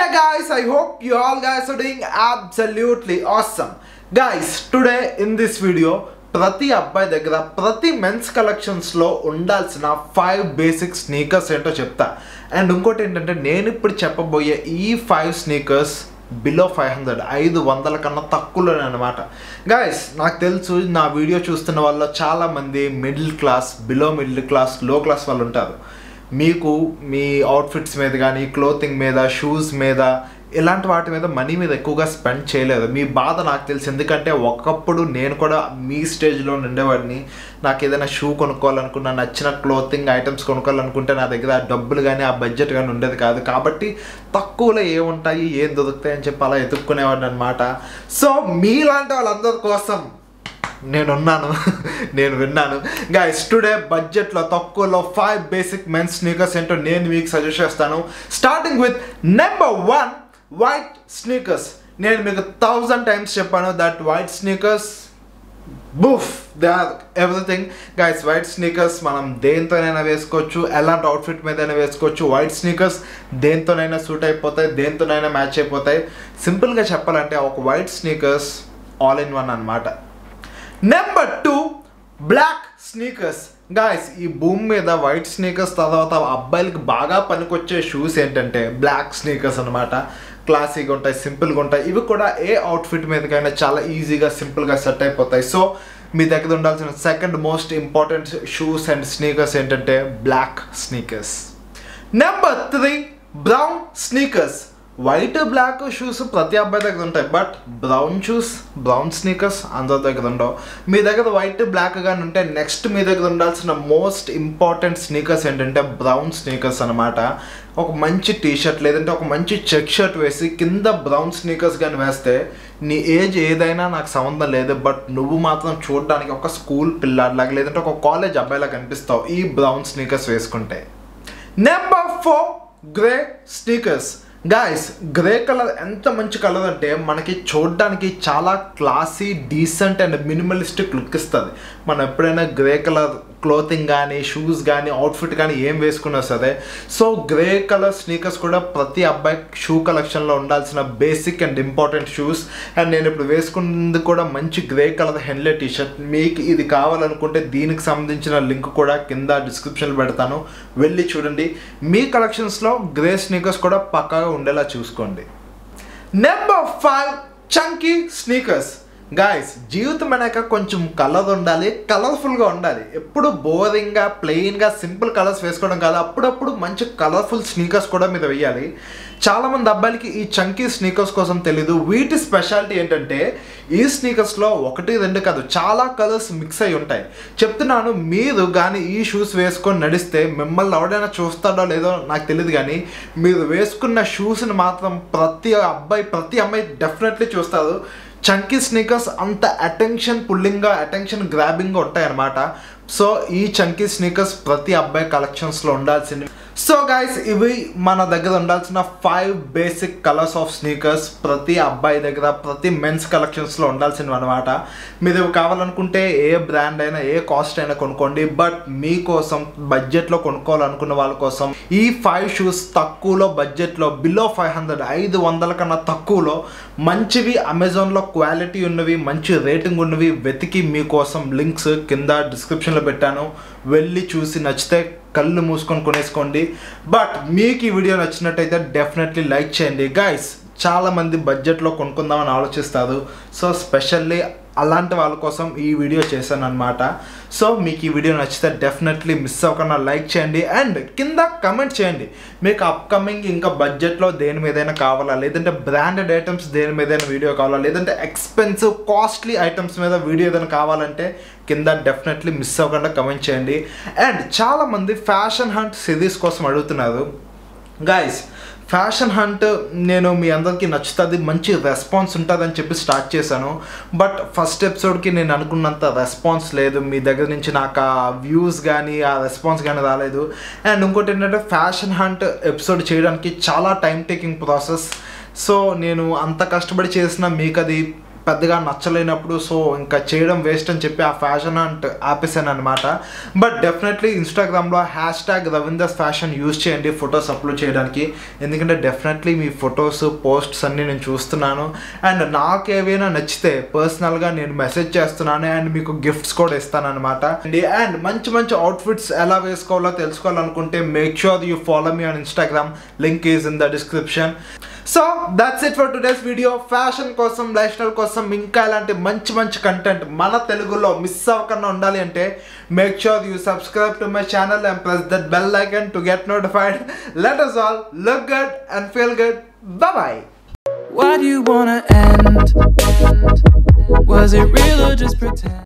Hey guys, I hope you all guys are doing absolutely awesome. Guys, today in this video ప్రతి అబ్బాయి దగ్గర ప్రతి men's కలెక్షన్స్లో ఉండాల్సిన ఫైవ్ బేసిక్ స్నీకర్స్ ఏంటో చెప్తా అండ్ ఇంకోటి ఏంటంటే నేను ఇప్పుడు చెప్పబోయే ఈ five sneakers below five hundred ఐదు వందల కన్నా తక్కువలోనే అనమాట గాయస్ నాకు తెలుసు నా వీడియో చూస్తున్న వాళ్ళు చాలామంది middle class below middle class low class వాళ్ళు ఉంటారు మీకు మీ అవుట్ఫిట్స్ మీద కానీ క్లోతింగ్ మీద షూస్ మీద ఇలాంటి వాటి మీద మనీ మీద ఎక్కువగా స్పెండ్ చేయలేదు మీ బాధ నాకు తెలుసు ఎందుకంటే ఒకప్పుడు నేను కూడా మీ స్టేజ్లో ఉండేవాడిని నాకు ఏదైనా షూ కొనుక్కోవాలనుకున్నా నచ్చిన క్లోతింగ్ ఐటమ్స్ కొనుక్కోవాలనుకుంటే నా దగ్గర ఆ డబ్బులు కానీ ఆ బడ్జెట్ కానీ ఉండేది కాదు కాబట్టి తక్కువలో ఏముంటాయి ఏం దొరుకుతాయి అని చెప్పి అలా ఎత్తుక్కునేవాడిని అనమాట సో మీలాంటి వాళ్ళందరి కోసం నేనున్నాను నేను విన్నాను గైస్ టుడే బడ్జెట్లో తక్కువలో ఫైవ్ బేసిక్ మెన్స్ స్నీకర్స్ ఏంటో నేను మీకు సజెస్ట్ చేస్తాను starting with number one white sneakers నేను మీకు థౌజండ్ టైమ్స్ చెప్పాను that white sneakers buff they are everything guys white sneakers మనం దేంతోనైనా వేసుకోవచ్చు ఎలాంటి అవుట్ఫిట్ మీదైనా వేసుకోవచ్చు వైట్ స్నీకర్స్ దేంతోనైనా సూట్ అయిపోతాయి దేంతోనైనా మ్యాచ్ అయిపోతాయి సింపుల్గా చెప్పాలంటే ఒక white sneakers all in one అనమాట number two black sneakers guys ఈ భూమి మీద వైట్ స్నీకర్స్ తర్వాత అబ్బాయిలకి బాగా పనికొచ్చే షూస్ ఏంటంటే బ్లాక్ స్నీకర్స్ అనమాట క్లాసీగా ఉంటాయి సింపుల్గా ఉంటాయి ఇవి కూడా ఏ అవుట్ఫిట్ మీదకైనా చాలా ఈజీగా సింపుల్గా సెట్ అయిపోతాయి సో మీ దగ్గర ఉండాల్సిన second most important shoes and sneakers ఏంటంటే black sneakers number three brown sneakers white black shoes ప్రతి అబ్బాయి దగ్గర ఉంటాయి but brown shoes brown sneakers అందరి దగ్గర ఉండవు మీ దగ్గర వైట్ బ్లాక్ కానీ ఉంటే నెక్స్ట్ మీ దగ్గర ఉండాల్సిన మోస్ట్ ఇంపార్టెంట్ స్నీకర్స్ ఏంటంటే బ్రౌన్ స్నీకర్స్ అనమాట ఒక మంచి టీ షర్ట్ లేదంటే ఒక మంచి చెక్ షర్ట్ వేసి కింద బ్రౌన్ స్నీకర్స్ కానీ వేస్తే నీ ఏజ్ ఏదైనా నాకు సంబంధం లేదు బట్ నువ్వు మాత్రం చూడడానికి ఒక స్కూల్ పిల్లాడిలాగా లేదంటే ఒక కాలేజ్ అబ్బాయిలా కనిపిస్తావు ఈ బ్రౌన్ స్నీకర్స్ వేసుకుంటే number four grey sneakers guys grey colour ఎంత మంచి కలర్ అంటే మనకి చూడడానికి చాలా classy decent and minimalistic look ఇస్తుంది మనం ఎప్పుడైనా గ్రే కలర్ క్లోతింగ్ కానీ షూస్ కానీ అవుట్ఫిట్ కానీ ఏం వేసుకున్నా సరే సో గ్రే కలర్ స్నీకర్స్ కూడా ప్రతి అబ్బాయి షూ కలెక్షన్లో ఉండాల్సిన basic and important shoes and నేను ఇప్పుడు వేసుకున్నది కూడా మంచి grey colour henley T shirt మీకు ఇది కావాలనుకుంటే దీనికి సంబంధించిన లింక్ కూడా కింద డిస్క్రిప్షన్లో పెడతాను వెళ్ళి చూడండి మీ కలెక్షన్స్లో గ్రే స్నీకర్స్ కూడా పక్కాగా ఉండేలా చూసుకోండి number five chunky sneakers guys జీవితం అనేక కొంచెం కలర్ ఉండాలి కలర్ఫుల్గా ఉండాలి ఎప్పుడు బోరింగ్గా ప్లెయిన్గా సింపుల్ కలర్స్ వేసుకోవడం కాదు అప్పుడప్పుడు మంచి కలర్ఫుల్ స్నీకర్స్ కూడా మీద వేయాలి చాలామంది అబ్బాయిలకి ఈ చంకీ స్నీకర్స్ కోసం తెలీదు వీటి స్పెషాలిటీ ఏంటంటే ఈ స్నీకర్స్లో ఒకటి రెండు కాదు చాలా కలర్స్ మిక్స్ అయి ఉంటాయి చెప్తున్నాను మీరు కానీ ఈ షూస్ వేసుకొని నడిస్తే మిమ్మల్ని ఎవడైనా చూస్తాడో లేదో నాకు తెలియదు కానీ మీరు వేసుకున్న షూస్ని మాత్రం ప్రతి అబ్బాయి ప్రతి అమ్మాయి డెఫినెట్లీ చూస్తారు చంకీ స్నీకర్స్ అంత అటెన్షన్ పుల్లింగ్గా అటెన్షన్ గ్రాబింగ్గా ఉంటాయి అనమాట సో ఈ చంకీ స్నీకర్స్ ప్రతి అబ్బాయి కలెక్షన్స్లో ఉండాల్సింది సో గైస్ ఇవి మన దగ్గర ఉండాల్సిన five basic colours of sneakers ప్రతి అబ్బాయి దగ్గర ప్రతి మెన్స్ కలెక్షన్స్లో ఉండాల్సినవి అనమాట మీరు ఇవి కావాలనుకుంటే ఏ బ్రాండ్ అయినా ఏ కాస్ట్ అయినా కొనుక్కోండి బట్ మీకోసం బడ్జెట్లో కొనుక్కోవాలనుకున్న వాళ్ళ కోసం ఈ ఫైవ్ షూస్ తక్కువలో బడ్జెట్లో బిలో ఫైవ్ హండ్రెడ్ ఐదు వందల కన్నా తక్కువలో మంచివి అమెజాన్లో క్వాలిటీ ఉన్నవి మంచి రేటింగ్ ఉన్నవి వెతికి మీకోసం లింక్స్ కింద డిస్క్రిప్షన్లో పెట్టాను వెళ్ళి చూసి నచ్చితే కళ్ళు మూసుకొని కొనేసుకోండి బట్ మీకు ఈ వీడియో నచ్చినట్టయితే డెఫినెట్లీ లైక్ చేయండి గైస్ చాలామంది బడ్జెట్లో కొనుక్కుందామని ఆలోచిస్తారు సో స్పెషల్లీ అలాంటి వాళ్ళ కోసం ఈ వీడియో చేశాను అనమాట సో మీకు ఈ వీడియో నచ్చితే డెఫినెట్లీ మిస్ అవ్వకుండా లైక్ చేయండి అండ్ కింద కమెంట్ చేయండి మీకు అప్కమింగ్ ఇంకా బడ్జెట్లో దేని మీదైనా కావాలా లేదంటే బ్రాండెడ్ ఐటమ్స్ దేని మీదైనా వీడియో కావాలా లేదంటే ఎక్స్పెన్సివ్ కాస్ట్లీ ఐటమ్స్ మీద వీడియో ఏదైనా కావాలంటే కింద డెఫినెట్లీ మిస్ అవ్వకుండా కమెంట్ చేయండి అండ్ చాలామంది ఫ్యాషన్ హంట్ సిరీస్ కోసం అడుగుతున్నారు గాయస్ ఫ్యాషన్ హంట్ నేను మీ అందరికీ నచ్చుతుంది మంచి రెస్పాన్స్ ఉంటుందని చెప్పి స్టార్ట్ చేశాను బట్ ఫస్ట్ ఎపిసోడ్కి నేను అనుకున్నంత రెస్పాన్స్ లేదు మీ దగ్గర నుంచి నాకు ఆ వ్యూస్ కానీ ఆ రెస్పాన్స్ కానీ రాలేదు అండ్ ఇంకోటి ఏంటంటే ఫ్యాషన్ హంట్ ఎపిసోడ్ చేయడానికి చాలా టైం టేకింగ్ ప్రాసెస్ సో నేను అంత కష్టపడి చేసిన మీకు అది పెద్దగా నచ్చలేనప్పుడు సో ఇంకా చేయడం వేస్ట్ అని చెప్పి ఆ ఫ్యాషన్ అంట్ ఆపేసాను అనమాట బట్ డెఫినెట్లీ ఇన్స్టాగ్రామ్లో hash tag Ravinder's fashion use చేయండి ఫొటోస్ అప్లోడ్ చేయడానికి ఎందుకంటే డెఫినెట్లీ మీ ఫొటోస్ పోస్ట్స్ అన్నీ నేను చూస్తున్నాను అండ్ నాకు ఏవైనా నచ్చితే పర్సనల్గా నేను మెసేజ్ చేస్తున్నాను అండ్ మీకు గిఫ్ట్స్ కూడా ఇస్తాను అనమాట అండ్ మంచి మంచి అవుట్ఫిట్స్ ఎలా వేసుకోవాలో తెలుసుకోవాలనుకుంటే make sure you follow me on Instagram link is in the description so that's it for today's video fashion కోసం లైఫ్ స్టైల్ కోసం ఇంకా ఇలాంటి మంచి మంచి కంటెంట్ మన తెలుగులో మిస్ అవ్వకుండా ఉండాలి అంటే make sure you subscribe to my channel and press that bell icon to get notified let us all look good and feel good bye Why do you wanna end? Was it real or just pretend?